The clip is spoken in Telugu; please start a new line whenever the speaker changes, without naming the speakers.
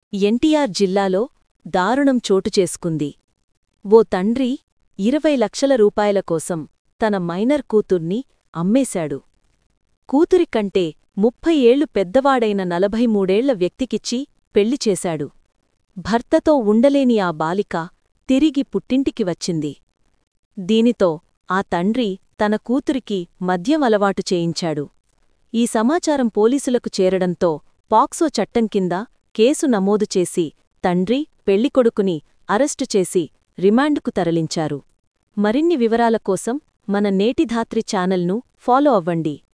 ఎన్టీఆర్ జిల్లాలో దారుణం చోటు చేసుకుంది ఓ తండ్రి ఇరవై లక్షల రూపాయల కోసం తన మైనర్ కూతుర్ని అమ్మేశాడు కూతురికంటే ముప్పై ఏళ్లు పెద్దవాడైన నలభై మూడేళ్ల వ్యక్తికిచ్చి పెళ్లి చేశాడు భర్తతో ఉండలేని ఆ బాలిక తిరిగి పుట్టింటికి వచ్చింది దీనితో ఆ తండ్రి తన కూతురికి మద్యం అలవాటు చేయించాడు ఈ సమాచారం పోలీసులకు చేరడంతో పాక్సో చట్టం కింద కేసు నమోదు చేసి తండ్రి పెళ్లికొడుకుని అరెస్టు చేసి రిమాండ్కు తరలించారు మరిన్ని వివరాల కోసం మన నేటిధాత్రి ఛానల్ను ఫాలో అవ్వండి